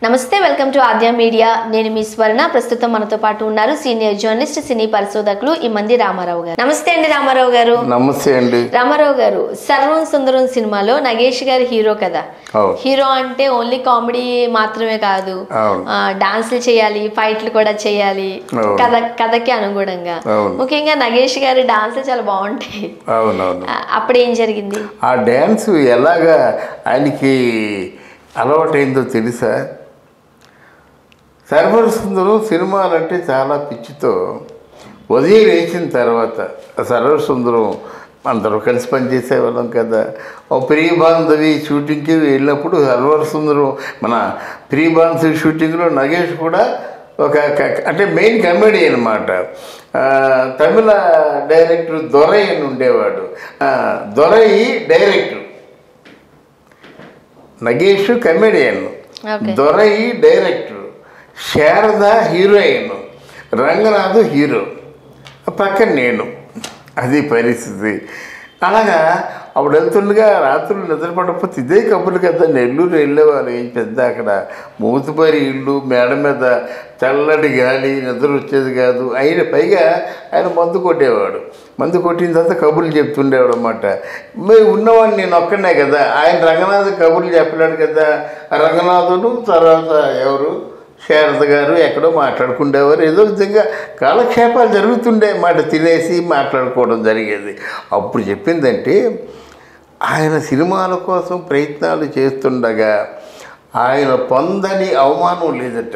నమస్తే welcome to Aadya media నేను మీ స్వర్ణ ప్రస్తుతం మనతో పాటు ఉన్నారు సీనియర్ జర్నలిస్ట్ సినీ పరిశోధకులు ఈ మంది రామారావు గారు నమస్తే అండి రామారావు గారు నమస్తే అండి రామారావు గారు సర్వం సుందరం సినిమాలో నగేష్ గారు హీరో కదా అవును హీరో అంటే ఓన్లీ కామెడీ మాత్రమే కాదు అవును ఆ, డాన్సులు చేయాలి ఫైట్లు కూడా చేయాలి అవును. కథ కథకి అనుగుణంగా అవును. ముఖ్యంగా నగేష్ గారి డాన్సులు చాలా బాగుంటాయి అవునవును ఆ, అప్పుడు ఏం జరిగింది ఆ డ్యాన్స్ ఎలాగా ఆయనకి అలవాటైందో తెలుసా సర్వర్ సుందరం సినిమాలంటే చాలా పిచ్చితో ఉదయం లేచిన తర్వాత ఆ సర్వర్ సుందరం అందరూ కలిసి పనిచేసేవాళ్ళం కదా ఓ ప్రియబాంధవి షూటింగ్కి వెళ్ళినప్పుడు సర్వర్ సుందరం మన ప్రియబాంధవి షూటింగ్లో నగేష్ కూడా ఒక క- అంటే మెయిన్ కమెడీ అనమాట తమిళ డైరెక్టర్ దొరై అని ఉండేవాడు ఆ, Dorai director Nagesh comedian okay Dorai director Sharada heroine Ranganath hero పక్కన నేను అది పరిస్థితి అలాగా అప్పుడు వెళ్తుండగా రాత్రులు నిద్రపడకపోతే ఇదే కబుర్లు కదా నెల్లూరు వెళ్ళేవాళ్ళు ఏం పెద్ద అక్కడ మూతుపరి ఇల్లు మేడ మీద చల్లటి గాలి నిద్ర వచ్చేది కాదు అయిన పైగా ఆయన మందు కొట్టేవాడు మందు కొట్టిన తర్వాత కబుర్లు చెప్తుండేవాడు అనమాట మేము ఉన్నవాడిని నేను ఒక్కనే కదా ఆయన రంగనాథ్ కబుర్లు చెప్పలేడు కదా ఆ రంగనాథుడు తర్వాత ఎవరు శారద గారు ఎక్కడో మాట్లాడుకుండేవారు ఏదో విధంగా కాలక్షేపాలు జరుగుతుండే మాట తినేసి మాట్లాడుకోవడం జరిగేది అప్పుడు చెప్పిందంటే ఆయన సినిమాల కోసం ప్రయత్నాలు చేస్తుండగా ఆయన పొందని అవమానం లేదట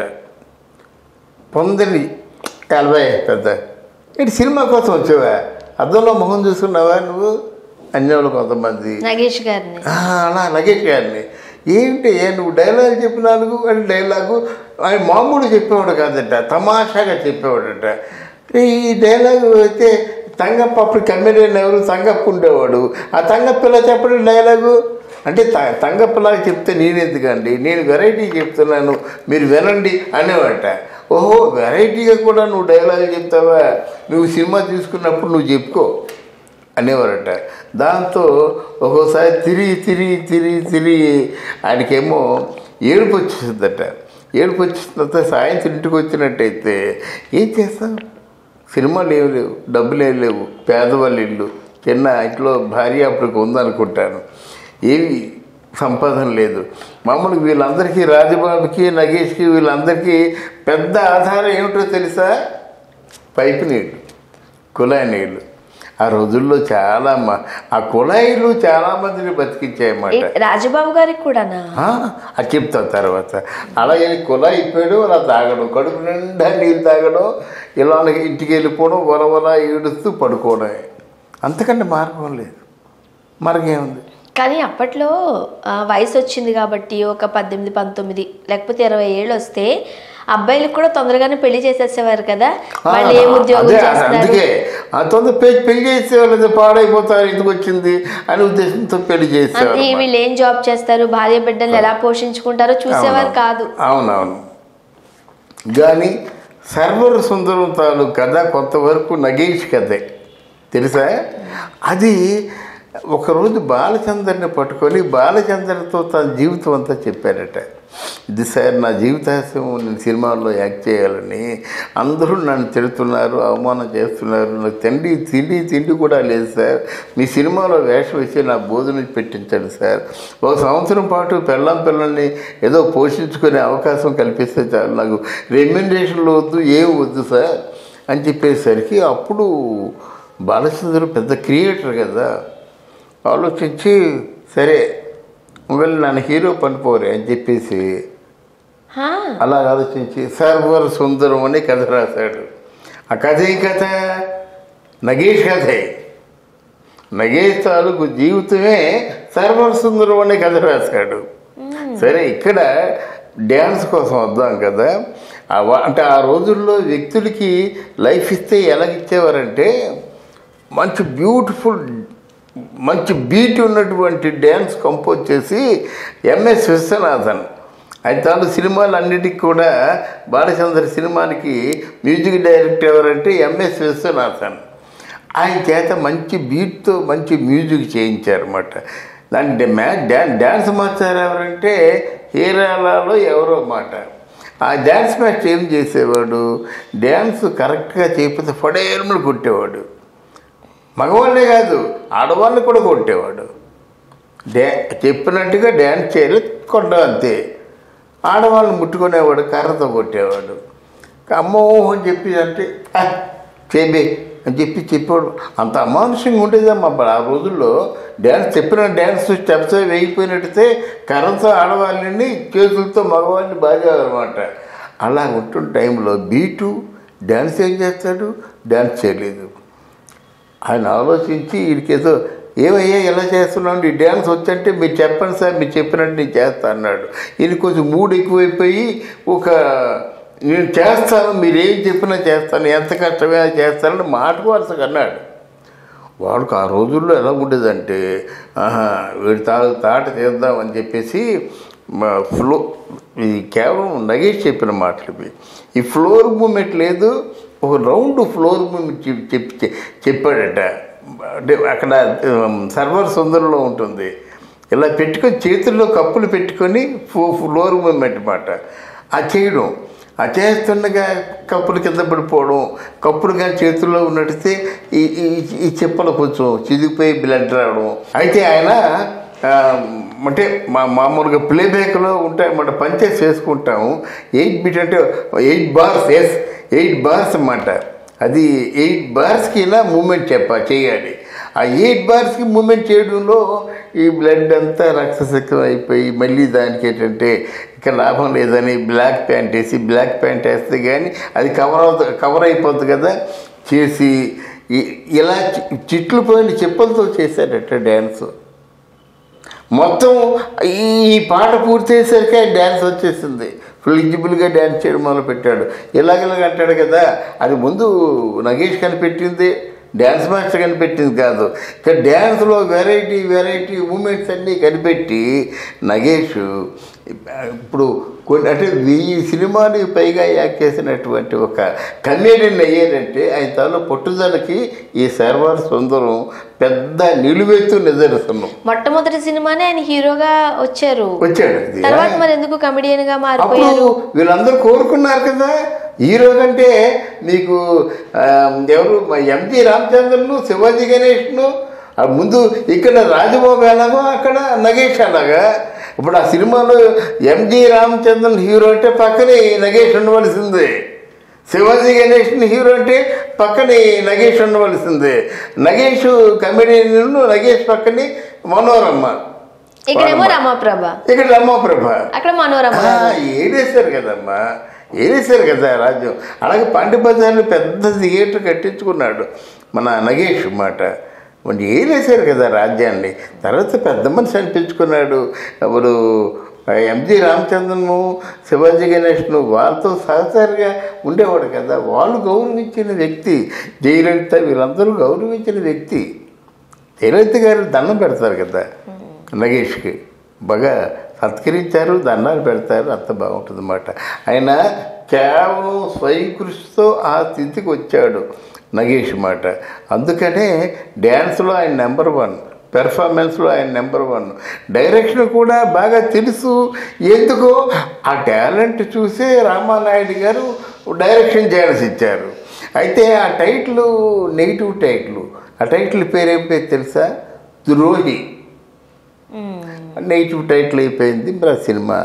పొందని కలవే పెద్ద ఇటు సినిమా కోసం వచ్చావా అద్దంలో మొహం చూసుకున్నావా నువ్వు అన్యోళ్ళు కొంతమంది నగేష్ గారిని ఆ, అలా నగేష్ గారిని ఏంటి ఏ నువ్వు డైలాగ్ చెప్పినాను అని డైలాగు ఆయన మామూలు చెప్పేవాడు కాదట తమాషాగా చెప్పేవాడట ఈ డైలాగు అయితే తంగప్ప అప్పుడు కమెడియన్ ఎవరు తంగప్ప ఉండేవాడు ఆ తంగప్పలా చెప్పడం డైలాగు అంటే త తంగప్పలాగా చెప్తే నేనెందుకండి నేను వెరైటీ చెప్తున్నాను మీరు వినండి అనేవాట ఓహో వెరైటీగా కూడా నువ్వు డైలాగ్ చెప్తావా నువ్వు సినిమా తీసుకున్నప్పుడు నువ్వు చెప్పుకో అనేవారట దాంతో ఒక్కోసారి తిరిగి తిరిగి తిరిగి తిరిగి ఆయనకేమో ఏడుపు వచ్చేసిందట ఏడుపు వచ్చిన తర్వాత సాయంత్రం ఇంటికి వచ్చినట్టయితే ఏం చేస్తాం సినిమాలు ఏమి లేవు డబ్బులు ఏమి లేవు పేదవాళ్ళ ఇల్లు చిన్న ఇంట్లో భార్య అప్పటికి ఉందనుకుంటాను ఏమి సంపాదన లేదు మామూలుగా వీళ్ళందరికీ రాజబాబుకి నగేష్కి వీళ్ళందరికీ పెద్ద ఆధారం ఏమిటో తెలుసా పైపు నీళ్ళు కుళాయి నీళ్ళు ఆ రోజుల్లో చాలా మ- ఆ కుళాయిలు చాలా మందిని బతికించాయన్నమాట ఏ- రాజబాబు గారికి కూడానా ఆ, అది చెప్తా తర్వాత అలాగే కుళాయి ఇప్పాడు అలా తాగడం కడుపు నిండా నీళ్ళు తాగడం ఇలా ఇంటికి వెళ్ళిపోవడం వలవల ఏడుస్తూ పడుకోవడమే అంతకంటే మార్గం లేదు మార్గం ఏముంది కానీ అప్పట్లో ఆ, వయసు వచ్చింది కాబట్టి ఒక పద్దెనిమిది పంతొమ్మిది లేకపోతే ఇరవై ఏళ్ళు వస్తే అబ్బాయిలకు కూడా తొందరగానే పెళ్లి చేసేసేవారు కదా వాళ్ళు ఏం ఉద్యోగం అదే, చేస్తున్నారు అందుకే ఆ తొందర పెళ్లి పెళ్లి చేసేవాళ్ళు పాడైపోతారు ఎందుకు వచ్చింది అనే ఉద్దేశంతో పెళ్లి చేసేవారు అంటే వీళ్ళు ఏం జాబ్ చేస్తారు భార్య బిడ్డల్ని ఎలా పోషించుకుంటారో చూసేవారు కాదు అవునవును కానీ సర్వర్ సుందరం తాలూ కథ కొంతవరకు నగేష్ కథే తెలుసా అది ఒకరోజు బాలచందర్ని పట్టుకొని బాలచందర్తో తన జీవితం అంతా చెప్పారట ఇది సార్ నా జీవితాశయం నేను సినిమాల్లో యాక్ట్ చేయాలని అందరూ నన్ను తిడుతున్నారు అవమానం చేస్తున్నారు నాకు తిండి తిండి తిండి కూడా లేదు సార్ మీ సినిమాలో వేషం వేసి నా భోజనం పెట్టించండి సార్ ఒక సంవత్సరం పాటు పెళ్ళం పిల్లల్ని ఏదో పోషించుకునే అవకాశం కల్పిస్తే చాలు నాకు రెమ్యునరేషన్లు వద్దు ఏం వద్దు సార్ అని చెప్పేసరికి అప్పుడు బాలచంద్ర పెద్ద క్రియేటర్ కదా ఆలోచించి సరే వెళ్ళి నన్ను హీరో పనిపోరే అని చెప్పేసి హా, అలా ఆలోచించి సర్వర్ సుందరం అని కథ రాశాడు ఆ కథ ఏం కథ నగేష్ కథే నగేష్ తాలూకు జీవితమే సర్వర్ సుందరం అనే కథ రాశాడు సరే ఇక్కడ డ్యాన్స్ కోసం వద్దాం కదా ఆ వా- అంటే ఆ రోజుల్లో వ్యక్తులకి లైఫ్ ఇస్తే ఎలాగిచ్చేవారంటే మంచి బ్యూటిఫుల్ మంచి బీట్ ఉన్నటువంటి డ్యాన్స్ కంపోజ్ చేసి ఎంఎస్ విశ్వనాథన్ ఆయన తాను సినిమాలు అన్నిటికీ కూడా బాలచంద్ర సినిమానికి మ్యూజిక్ డైరెక్టర్ ఎవరంటే ఎంఎస్ విశ్వనాథన్ ఆయన చేత మంచి బీట్తో మంచి మ్యూజిక్ చేయించారన్నమాట దాని మ్యా డ్యాన్ డ్యాన్స్ మాస్టర్ ఎవరంటే హీరాలలో ఎవరో మాట ఆ డ్యాన్స్ మాస్టర్ ఏం చేసేవాడు డ్యాన్స్ కరెక్ట్గా చేయకపోతే ఫడేరుములు కొట్టేవాడు మగవాళ్ళే కాదు ఆడవాళ్ళని కూడా కొట్టేవాడు డ్యా చెప్పినట్టుగా డ్యాన్స్ చేయాలి కొట్టడం అంతే ఆడవాళ్ళని ముట్టుకునేవాడు కర్రతో కొట్టేవాడు అమ్మో అని చెప్పి అంటే "ఆ, చేబే అని చెప్పి చెప్పాడు అంత అమానుషంగా ఉండేదమ్మా అప్పుడు ఆ రోజుల్లో డ్యాన్స్ చెప్పిన డ్యాన్స్ స్టెప్స్ వేయిపోయినట్టయితే కర్రతో ఆడవాళ్ళని చేతులతో మగవాళ్ళని బాగేవారన్నమాట అలా ఉంటున్న టైంలో బీటు డ్యాన్స్ ఏం చేస్తాడు డ్యాన్స్ చేయలేదు ఆయన ఆలోచించి వీడికేదో ఏమయ్యా ఎలా చేస్తున్నావు ఈ డ్యాన్స్ వచ్చంటే మీరు చెప్పండి సార్ మీరు చెప్పినట్టు నేను చేస్తా అన్నాడు ఈయన కొంచెం మూడు ఎక్కువైపోయి ఒక నేను చేస్తాను మీరు ఏం చెప్పినా చేస్తాను ఎంత కష్టమైనా చేస్తానని మాటకు వరుసగా అన్నాడు వాడికి ఆ రోజుల్లో ఎలా ఉండేదంటే ఆహా వీడి తా తాట చేద్దామని చెప్పేసి మా ఫ్లో ఇది కేవలం నగేష్ చెప్పిన మాటలు ఇవి ఈ ఫ్లోర్ మూమెంట్ లేదు ఒక రౌండ్ ఫ్లోర్ మూమెంట్ చెప్పి చెప్పి చెప్పాడట అంటే అక్కడ సర్వర్ సుందరంలో ఉంటుంది ఇలా పెట్టుకొని చేతుల్లో కప్పులు పెట్టుకొని ఫో ఫ్లోర్ మూమెంట్ మాట అది చేయడం ఆ చేస్తుండగా కప్పులు కింద పడిపోవడం కప్పులు కానీ చేతుల్లో ఉన్నట్టయితే ఈ ఈ- ఈ చెప్పలు కొంచెం చిదిగిపోయి బ్లడ్ రావడం అయితే ఆయన ఆ, అంటే మా మామూలుగా ప్లేబ్యాక్లో ఉంటాయి మన పంచేసి వేసుకుంటాము ఎయిట్ బీట్ అంటే eight bars yes eight bars అన్నమాట అది ఎయిట్ బార్స్కి ఇలా మూమెంట్ చెప్ప చేయాలి ఆ ఎయిట్ బార్స్కి మూమెంట్ చేయడంలో ఈ బ్లడ్ అంతా రక్తసిక్తం అయిపోయి మళ్ళీ దానికి ఏంటంటే ఇక లాభం లేదని బ్లాక్ ప్యాంట్ వేసి బ్లాక్ ప్యాంట్ వేస్తే కానీ అది కవర్ అవుతుంది కవర్ అయిపోతుంది కదా చేసి ఇ- ఇలా చి- చిట్లు పోయిన చెప్పులతో చేశాడట డ్యాన్స్ మొత్తం ఈ ఈ పాట పూర్తి అయ్యేసరికి ఆయన డ్యాన్స్ వచ్చేసింది ఫ్లెక్సిబుల్గా డ్యాన్స్ చేయడం మొదలు పెట్టాడు ఇలాగలాగ అంటాడు కదా అది ముందు నగేష్ కనిపెట్టింది డ్యాన్స్ మాస్టర్ కనిపెట్టింది కాదు ఇక డ్యాన్స్లో వెరైటీ వెరైటీ మూమెంట్స్ అన్నీ కనిపెట్టి నగేష్ ఇప్పుడు కొన్ని అంటే వెయ్యి సినిమాలు పైగా యాక్ట్ చేసినటువంటి ఒక కమేడియన్ అయ్యాడంటే ఆయన తాను పట్టుదలకి ఈ సర్వర్ సుందరం పెద్ద నిలువెత్తు నిదర్శనం మొట్టమొదటి సినిమానే ఆయన హీరోగా వచ్చారు వచ్చాడు ఇది. తర్వాత మరి ఎందుకు కమెడియన్ గా అప్పుడు మారిపోయారు వీళ్ళందరూ కోరుకున్నారు కదా హీరో కంటే నీకు ఆ, ఎవరు మా ఎంజి రామచంద్రను శివాజీ గణేష్ను ఆ ముందు ఇక్కడ రాజబాబు ఎలాగో అక్కడ నగేష్ అలాగా ఇప్పుడు ఆ సినిమాలో ఎంజి రామచంద్రన్ హీరో అంటే పక్కనే నగేష్ ఉండవలసిందే శివాజీ గణేష్ని హీరో అంటే పక్కనే నగేష్ ఉండవలసిందే నగేష్ కమెడియన్ నగేష్ పక్కనే మనోరమ్మ ఇక్కడేమో రమాప్రభ ఇక్కడ రమాప్రభ అక్కడ మనోరమ ఆ, ఏలేశారు కదమ్మా ఏలేశారు కదా రాజ్యం అలాగే పండి బజార్లో పెద్ద థియేటర్ కట్టించుకున్నాడు మన నగేష్ మాట మరి ఏలేశారు కదా రాజ్యాన్ని తర్వాత పెద్ద మనిషి అనిపించుకున్నాడు ఎవరు ఎంజి రామచంద్రను శివాజీ గణేష్ను వాళ్ళతో సహచరిగా ఉండేవాడు కదా వాళ్ళు గౌరవించిన వ్యక్తి జయలలిత వీళ్ళందరూ గౌరవించిన వ్యక్తి జయలలిత గారు దండం పెడతారు కదా నగేష్కి బాగా సత్కరించారు దండాలు పెడతారు అంత బాగుంటుంది అన్నమాట ఆయన కేవలం స్వయం కృషితో ఆ స్థితికి వచ్చాడు నగేష్ మాట అందుకనే డ్యాన్స్లో ఆయన నెంబర్ వన్ పెర్ఫార్మెన్స్లో ఆయన నెంబర్ వన్ డైరెక్షన్ కూడా బాగా తెలుసు ఎందుకో ఆ టాలెంట్ చూసే రామానాయుడు గారు డైరెక్షన్ చేయాల్సి ఇచ్చారు అయితే ఆ టైటిల్ నెగిటివ్ టైటిల్ ఆ టైటిల్ పేరేం పేరు తెలుసా ద్రోహి నెగిటివ్ టైటిల్ అయిపోయింది మరి ఆ సినిమా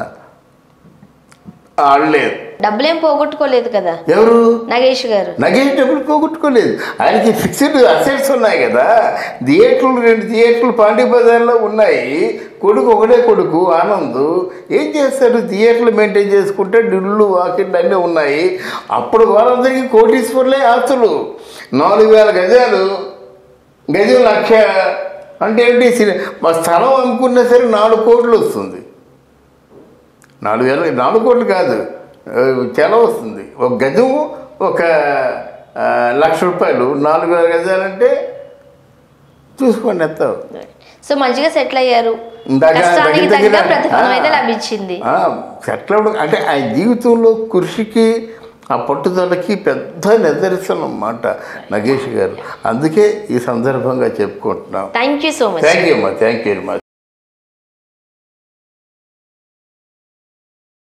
ఆడలేదు డబ్బులేం పోగొట్టుకోలేదు కదా ఎవరు నగేష్ గారు నగేష్ డబ్బులు పోగొట్టుకోలేదు ఆయనకి ఫిక్స్డ్ అసెట్స్ ఉన్నాయి కదా థియేటర్లు రెండు థియేటర్లు పాండి బజార్లో ఉన్నాయి కొడుకు ఒకటే కొడుకు ఆనంద్ ఏం చేస్తాడు థియేటర్లు మెయింటైన్ చేసుకుంటే డిల్లు వాకిళ్ళు అన్నీ ఉన్నాయి అప్పుడు వాళ్ళందరికీ కోటీశ్వర్లే ఆస్తులు నాలుగు వేల గజాలు గజం లక్ష అంటే ఏంటి సిని- మా స్థలం అమ్ముకున్నా సరే నాలుగు కోట్లు వస్తుంది నాలుగు వేల నాలుగు కోట్లు కాదు ఆ, చాలా వస్తుంది ఒక గజం ఒక ఆ, లక్ష రూపాయలు నాలుగు వేల గజాలంటే చూసుకోండి ఎంత సో మంచిగా సెటిల్ అయ్యారు ఇందాక కష్టానికి దగ్గర తగ్గ దగ్గర- ప్రతిఫలం అయితే ఆ. లభించింది ఆ, సెటిల్ అవ్వడం అంటే ఆయన జీవితంలో కృషికి ఆ పట్టుదలకి పెద్ద నిదర్శనం అన్నమాట నగేష్ గారు అందుకే ఈ సందర్భంగా చెప్పుకుంటున్నాం thank you so much thank you అమ్మా థ్యాంక్ యూ వెరీ మచ్